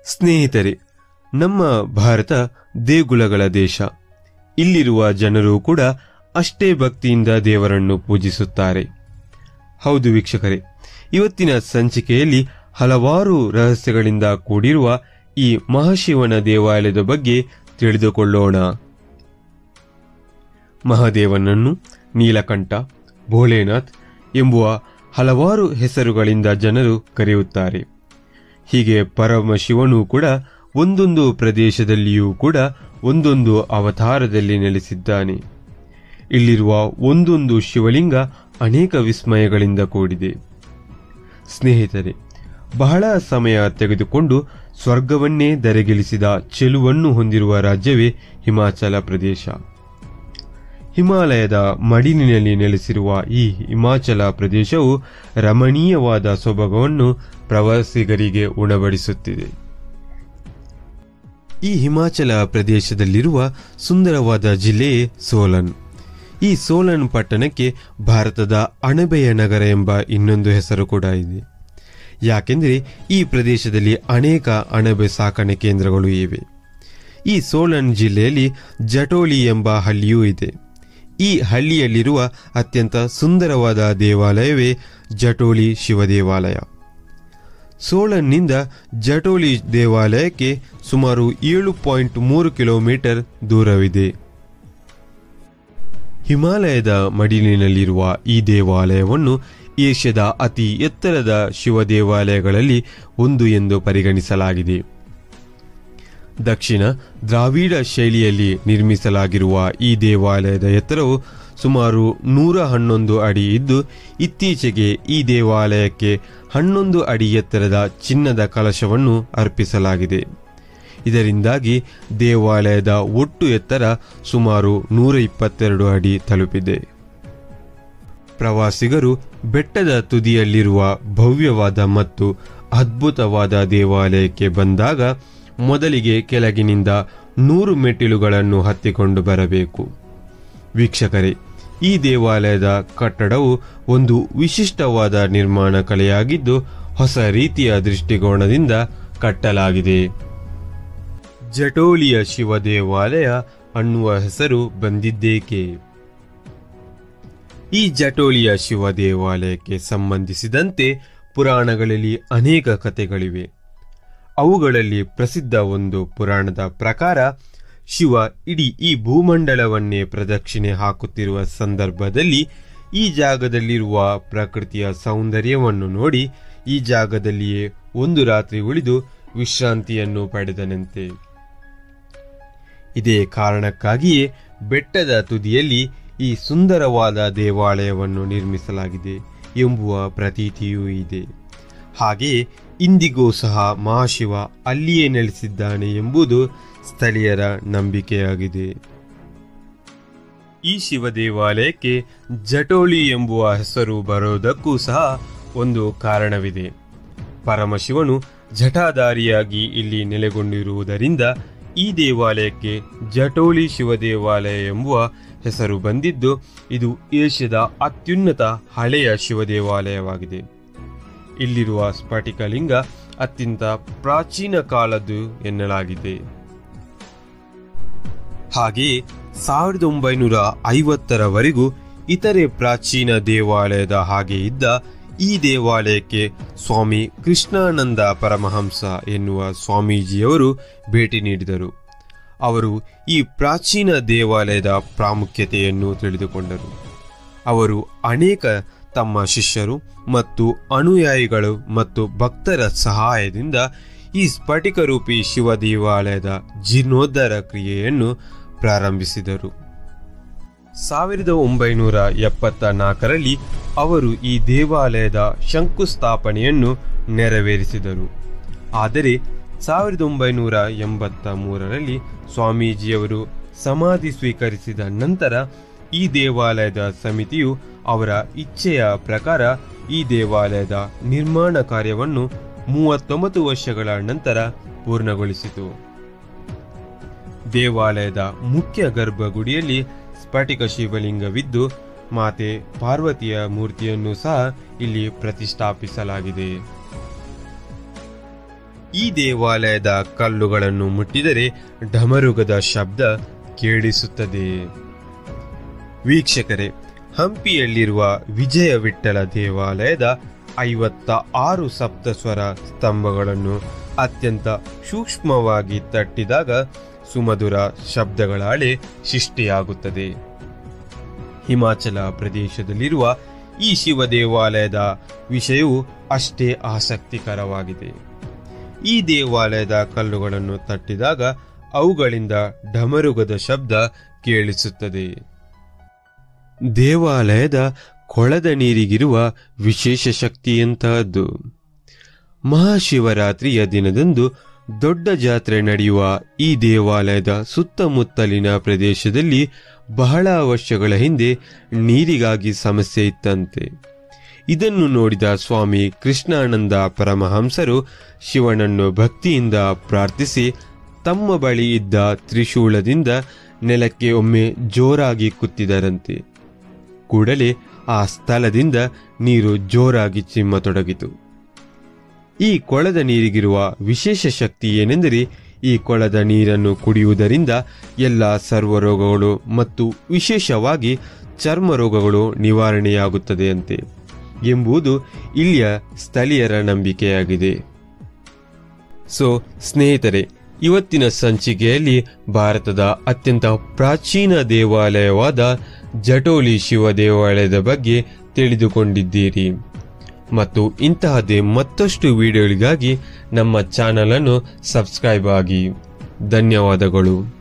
ಸ್ನೇಹಿತರೆ ನಮ್ಮ ಭಾರತ ದೇಗುಲಗಳ ದೇಶ ಇಲ್ಲಿರುವ ಜನರು ಕೂಡ ಅಷ್ಟೇ ಭಕ್ತಿಯಿಂದ ದೇವರನ್ನು ಪೂಜಿಸುತ್ತಾರೆ ಹೌದು ವೀಕ್ಷಕರೇ ಇವತ್ತಿನ ಸಂಚಿಕೆಯಲ್ಲಿ ಹಲವಾರು ರಹಸ್ಯಗಳಿಂದ ಕೂಡಿರುವ ಈ ಮಹಾಶಿವನ ದೇವಾಲಯದ ಬಗ್ಗೆ ತಿಳಿದುಕೊಳ್ಳೋಣ ಮಹಾದೇವನನ್ನು ನೀಲಕಂಠ ಭೋಲೆನಾಥ್ ಎಂಬುವ ಹಲವಾರು ಹೆಸರುಗಳಿಂದ ಜನರು ಕರೆಯುತ್ತಾರೆ ಹೀಗೆ ಪರಮಶಿವನು ಕೂಡ ಒಂದೊಂದು ಪ್ರದೇಶದಲ್ಲಿಯೂ ಕೂಡ ಒಂದೊಂದು ಅವತಾರದಲ್ಲಿ ನೆಲೆಸಿದ್ದಾನೆ ಇಲ್ಲಿರುವ ಒಂದೊಂದು ಶಿವಲಿಂಗ ಅನೇಕ ವಿಸ್ಮಯಗಳಿಂದ ಕೂಡಿದೆ ಸ್ನೇಹಿತರೆ ಬಹಳ ಸಮಯ ತೆಗೆದುಕೊಂಡು ಸ್ವರ್ಗವನ್ನೇ ಧರೆಗಿಳಿಸಿದ ಚೆಲುವನ್ನು ಹೊಂದಿರುವ ರಾಜ್ಯವೇ ಹಿಮಾಚಲ ಪ್ರದೇಶ ಹಿಮಾಲಯದ ಮಡಿಲಿನಲ್ಲಿ ನೆಲೆಸಿರುವ ಈ ಹಿಮಾಚಲ ಪ್ರದೇಶವು ರಮಣೀಯವಾದ ಸೊಬಗವನ್ನು ಪ್ರವಾಸಿಗರಿಗೆ ಉಣಬಡಿಸುತ್ತಿದೆ ಈ ಹಿಮಾಚಲ ಪ್ರದೇಶದಲ್ಲಿರುವ ಸುಂದರವಾದ ಜಿಲ್ಲೆಯೇ ಸೋಲನ್ ಈ ಸೋಲನ್ ಪಟ್ಟಣಕ್ಕೆ ಭಾರತದ ಅಣಬೆಯ ನಗರ ಎಂಬ ಇನ್ನೊಂದು ಹೆಸರು ಕೂಡ ಇದೆ ಯಾಕೆಂದರೆ ಈ ಪ್ರದೇಶದಲ್ಲಿ ಅನೇಕ ಅಣಬೆ ಸಾಕಣೆ ಕೇಂದ್ರಗಳು ಇವೆ ಈ ಸೋಲನ್ ಜಿಲ್ಲೆಯಲ್ಲಿ ಜಟೋಲಿ ಎಂಬ ಹಳ್ಳಿಯೂ ಇದೆ ಈ ಹಳ್ಳಿಯಲ್ಲಿರುವ ಅತ್ಯಂತ ಸುಂದರವಾದ ದೇವಾಲಯವೇ ಜಟೋಲಿ ಶಿವ ದೇವಾಲಯ ಸೋಳನ್ನಿಂದ ಜಟೋಲಿ ದೇವಾಲಯಕ್ಕೆ ಸುಮಾರು ಏಳು ಪಾಯಿಂಟ್ ಮೂರು ಕಿಲೋಮೀಟರ್ ದೂರವಿದೆ ಹಿಮಾಲಯದ ಮಡಿಲಿನಲ್ಲಿರುವ ಈ ದೇವಾಲಯವನ್ನು ಏಷ್ಯಾದ ಅತಿ ಎತ್ತರದ ಶಿವ ದೇವಾಲಯಗಳಲ್ಲಿ ಒಂದು ಎಂದು ಪರಿಗಣಿಸಲಾಗಿದೆ ದಕ್ಷಿಣ ದ್ರಾವಿಡ ಶೈಲಿಯಲ್ಲಿ ನಿರ್ಮಿಸಲಾಗಿರುವ ಈ ದೇವಾಲಯದ ಎತ್ತರವು ಸುಮಾರು ನೂರ ಹನ್ನೊಂದು ಅಡಿ ಇದ್ದು ಇತ್ತೀಚೆಗೆ ಈ ದೇವಾಲಯಕ್ಕೆ ಹನ್ನೊಂದು ಅಡಿ ಎತ್ತರದ ಚಿನ್ನದ ಕಲಶವನ್ನು ಅರ್ಪಿಸಲಾಗಿದೆ ಇದರಿಂದಾಗಿ ದೇವಾಲಯದ ಒಟ್ಟು ಎತ್ತರ ಸುಮಾರು ನೂರ ಇಪ್ಪತ್ತೆರಡು ಅಡಿ ತಲುಪಿದೆ ಪ್ರವಾಸಿಗರು ಬೆಟ್ಟದ ತುದಿಯಲ್ಲಿರುವ ಭವ್ಯವಾದ ಮತ್ತು ಅದ್ಭುತವಾದ ದೇವಾಲಯಕ್ಕೆ ಬಂದಾಗ ಮೊದಲಿಗೆ ಕೆಳಗಿನಿಂದ ನೂರು ಮೆಟ್ಟಿಲುಗಳನ್ನು ಹತ್ತಿಕೊಂಡು ಬರಬೇಕು ವೀಕ್ಷಕರೇ ಈ ದೇವಾಲಯದ ಕಟ್ಟಡವು ಒಂದು ವಿಶಿಷ್ಟವಾದ ನಿರ್ಮಾಣ ಕಲೆಯಾಗಿದ್ದು ಹೊಸ ರೀತಿಯ ದೃಷ್ಟಿಕೋನದಿಂದ ಕಟ್ಟಲಾಗಿದೆ ಜಟೋಲಿಯ ಶಿವ ದೇವಾಲಯ ಅನ್ನುವ ಹೆಸರು ಬಂದಿದ್ದೇಕೆ ಈ ಜಟೋಲಿಯ ಶಿವ ದೇವಾಲಯಕ್ಕೆ ಸಂಬಂಧಿಸಿದಂತೆ ಪುರಾಣಗಳಲ್ಲಿ ಅನೇಕ ಕಥೆಗಳಿವೆ ಅವುಗಳಲ್ಲಿ ಪ್ರಸಿದ್ಧ ಒಂದು ಪುರಾಣದ ಪ್ರಕಾರ ಶಿವ ಇಡೀ ಈ ಭೂಮಂಡಲವನ್ನೇ ಪ್ರದಕ್ಷಿಣೆ ಹಾಕುತ್ತಿರುವ ಸಂದರ್ಭದಲ್ಲಿ ಈ ಜಾಗದಲ್ಲಿರುವ ಪ್ರಕೃತಿಯ ಸೌಂದರ್ಯವನ್ನು ನೋಡಿ ಈ ಜಾಗದಲ್ಲಿಯೇ ಒಂದು ರಾತ್ರಿ ಉಳಿದು ವಿಶ್ರಾಂತಿಯನ್ನು ಪಡೆದನಂತೆ ಇದೇ ಕಾರಣಕ್ಕಾಗಿಯೇ ಬೆಟ್ಟದ ತುದಿಯಲ್ಲಿ ಈ ಸುಂದರವಾದ ದೇವಾಲಯವನ್ನು ನಿರ್ಮಿಸಲಾಗಿದೆ ಎಂಬುವ ಪ್ರತೀತಿಯೂ ಇದೆ ಹಾಗೆಯೇ ಇಂದಿಗೂ ಸಹ ಮಹಾಶಿವ ಅಲ್ಲಿಯೇ ನೆಲೆಸಿದ್ದಾನೆ ಎಂಬುದು ಸ್ಥಳೀಯರ ನಂಬಿಕೆಯಾಗಿದೆ ಈ ಶಿವ ದೇವಾಲಯಕ್ಕೆ ಜಟೋಳಿ ಎಂಬುವ ಹೆಸರು ಬರೋದಕ್ಕೂ ಸಹ ಒಂದು ಕಾರಣವಿದೆ ಪರಮಶಿವನು ಜಟಾಧಾರಿಯಾಗಿ ಇಲ್ಲಿ ನೆಲೆಗೊಂಡಿರುವುದರಿಂದ ಈ ದೇವಾಲಯಕ್ಕೆ ಜಟೋಳಿ ಶಿವ ದೇವಾಲಯ ಎಂಬುವ ಹೆಸರು ಬಂದಿದ್ದು ಇದು ಏಷ್ಯಾದ ಅತ್ಯುನ್ನತ ಹಳೆಯ ಶಿವ ದೇವಾಲಯವಾಗಿದೆ ಇಲ್ಲಿರುವ ಸ್ಫಟಿಕಲಿಂಗ ಅತ್ಯಂತ ಪ್ರಾಚೀನ ಕಾಲದ್ದು ಎನ್ನಲಾಗಿದೆ ಹಾಗೆಯೇ ಸಾವಿರದ ಒಂಬೈನೂರ ಐವತ್ತರವರೆಗೂ ಇತರೆ ಪ್ರಾಚೀನ ದೇವಾಲಯದ ಹಾಗೆ ಇದ್ದ ಈ ದೇವಾಲಯಕ್ಕೆ ಸ್ವಾಮಿ ಕೃಷ್ಣಾನಂದ ಪರಮಹಂಸ ಎನ್ನುವ ಸ್ವಾಮೀಜಿಯವರು ಭೇಟಿ ನೀಡಿದರು ಅವರು ಈ ಪ್ರಾಚೀನ ದೇವಾಲಯದ ಪ್ರಾಮುಖ್ಯತೆಯನ್ನು ತಿಳಿದುಕೊಂಡರು ಅವರು ಅನೇಕ ತಮ್ಮ ಶಿಷ್ಯರು ಮತ್ತು ಅನುಯಾಯಿಗಳು ಮತ್ತು ಭಕ್ತರ ಸಹಾಯದಿಂದ ಈ ಸ್ಫಟಿಕರೂಪಿ ಶಿವ ದೇವಾಲಯದ ಜೀರ್ಣೋದ್ಧಾರ ಕ್ರಿಯೆಯನ್ನು ಪ್ರಾರಂಭಿಸಿದರು ಸಾವಿರದ ಒಂಬೈನೂರ ಎಪ್ಪತ್ತ ನಾಲ್ಕರಲ್ಲಿ ಅವರು ಈ ದೇವಾಲಯದ ಶಂಕುಸ್ಥಾಪನೆಯನ್ನು ನೆರವೇರಿಸಿದರು ಆದರೆ ಸಾವಿರದ ಒಂಬೈನೂರ ಎಂಬತ್ತ ಮೂರರಲ್ಲಿ ಸ್ವಾಮೀಜಿಯವರು ಸಮಾಧಿ ಸ್ವೀಕರಿಸಿದ ನಂತರ ಈ ದೇವಾಲಯದ ಸಮಿತಿಯು ಅವರ ಇಚ್ಛೆಯ ಪ್ರಕಾರ ಈ ದೇವಾಲಯದ ನಿರ್ಮಾಣ ಕಾರ್ಯವನ್ನು ಮೂವತ್ತೊಂಬತ್ತು ವರ್ಷಗಳ ನಂತರ ಪೂರ್ಣಗೊಳಿಸಿತು ದೇವಾಲಯದ ಮುಖ್ಯ ಗರ್ಭಗುಡಿಯಲ್ಲಿ ಸ್ಫಟಿಕ ಶಿವಲಿಂಗವಿದ್ದು ಮಾತೆ ಪಾರ್ವತಿಯ ಮೂರ್ತಿಯನ್ನು ಸಹ ಇಲ್ಲಿ ಪ್ರತಿಷ್ಠಾಪಿಸಲಾಗಿದೆ ಈ ದೇವಾಲಯದ ಕಲ್ಲುಗಳನ್ನು ಮುಟ್ಟಿದರೆ ಢಮರುಗದ ಶಬ್ದ ಕೇಳಿಸುತ್ತದೆ ವೀಕ್ಷಕರೇ ಹಂಪಿಯಲ್ಲಿರುವ ವಿಜಯ ವಿಠ್ಠಲ ದೇವಾಲಯದ ಐವತ್ತ ಆರು ಸಪ್ತಸ್ವರ ಸ್ತಂಭಗಳನ್ನು ಅತ್ಯಂತ ಸೂಕ್ಷ್ಮವಾಗಿ ತಟ್ಟಿದಾಗ ಸುಮಧುರ ಶಬ್ದಗಳ ಅಲೆ ಸೃಷ್ಟಿಯಾಗುತ್ತದೆ ಹಿಮಾಚಲ ಪ್ರದೇಶದಲ್ಲಿರುವ ಈ ಶಿವ ದೇವಾಲಯದ ವಿಷಯವು ಅಷ್ಟೇ ಆಸಕ್ತಿಕರವಾಗಿದೆ ಈ ದೇವಾಲಯದ ಕಲ್ಲುಗಳನ್ನು ತಟ್ಟಿದಾಗ ಅವುಗಳಿಂದ ಢಮರುಗದ ಶಬ್ದ ಕೇಳಿಸುತ್ತದೆ ದೇವಾಲಯದ ಕೊಳದ ನೀರಿಗಿರುವ ವಿಶೇಷ ಶಕ್ತಿಯಂತಹದ್ದು ಮಹಾಶಿವರಾತ್ರಿಯ ದಿನದಂದು ದೊಡ್ಡ ಜಾತ್ರೆ ನಡೆಯುವ ಈ ದೇವಾಲಯದ ಸುತ್ತಮುತ್ತಲಿನ ಪ್ರದೇಶದಲ್ಲಿ ಬಹಳ ವರ್ಷಗಳ ಹಿಂದೆ ನೀರಿಗಾಗಿ ಸಮಸ್ಯೆ ಇತ್ತಂತೆ ಇದನ್ನು ನೋಡಿದ ಸ್ವಾಮಿ ಕೃಷ್ಣಾನಂದ ಪರಮಹಂಸರು ಶಿವನನ್ನು ಭಕ್ತಿಯಿಂದ ಪ್ರಾರ್ಥಿಸಿ ತಮ್ಮ ಬಳಿ ಇದ್ದ ತ್ರಿಶೂಲದಿಂದ ನೆಲಕ್ಕೆ ಒಮ್ಮೆ ಜೋರಾಗಿ ಕುತ್ತಿದರಂತೆ ಕೂಡಲೇ ಆ ಸ್ಥಳದಿಂದ ನೀರು ಜೋರಾಗಿ ಚಿಮ್ಮತೊಡಗಿತು ಈ ಕೊಳದ ನೀರಿಗಿರುವ ವಿಶೇಷ ಶಕ್ತಿ ಏನೆಂದರೆ ಈ ಕೊಳದ ನೀರನ್ನು ಕುಡಿಯುವುದರಿಂದ ಎಲ್ಲ ಸರ್ವರೋಗಗಳು ಮತ್ತು ವಿಶೇಷವಾಗಿ ಚರ್ಮ ರೋಗಗಳು ನಿವಾರಣೆಯಾಗುತ್ತದೆಯಂತೆ ಎಂಬುದು ಇಲ್ಲಿಯ ಸ್ಥಳೀಯರ ನಂಬಿಕೆಯಾಗಿದೆ ಸೊ ಸ್ನೇಹಿತರೆ ಇವತ್ತಿನ ಸಂಚಿಕೆಯಲ್ಲಿ ಭಾರತದ ಅತ್ಯಂತ ಪ್ರಾಚೀನ ದೇವಾಲಯವಾದ ಜಟೋಲಿ ಶಿವ ದೇವಾಲಯದ ಬಗ್ಗೆ ತಿಳಿದುಕೊಂಡಿದ್ದೀರಿ ಮತ್ತು ಇಂತಹದೇ ಮತ್ತಷ್ಟು ವಿಡಿಯೋಗಳಿಗಾಗಿ ನಮ್ಮ ಚಾನಲ್ ಅನ್ನು ಸಬ್ಸ್ಕ್ರೈಬ್ ಆಗಿ ಧನ್ಯವಾದಗಳು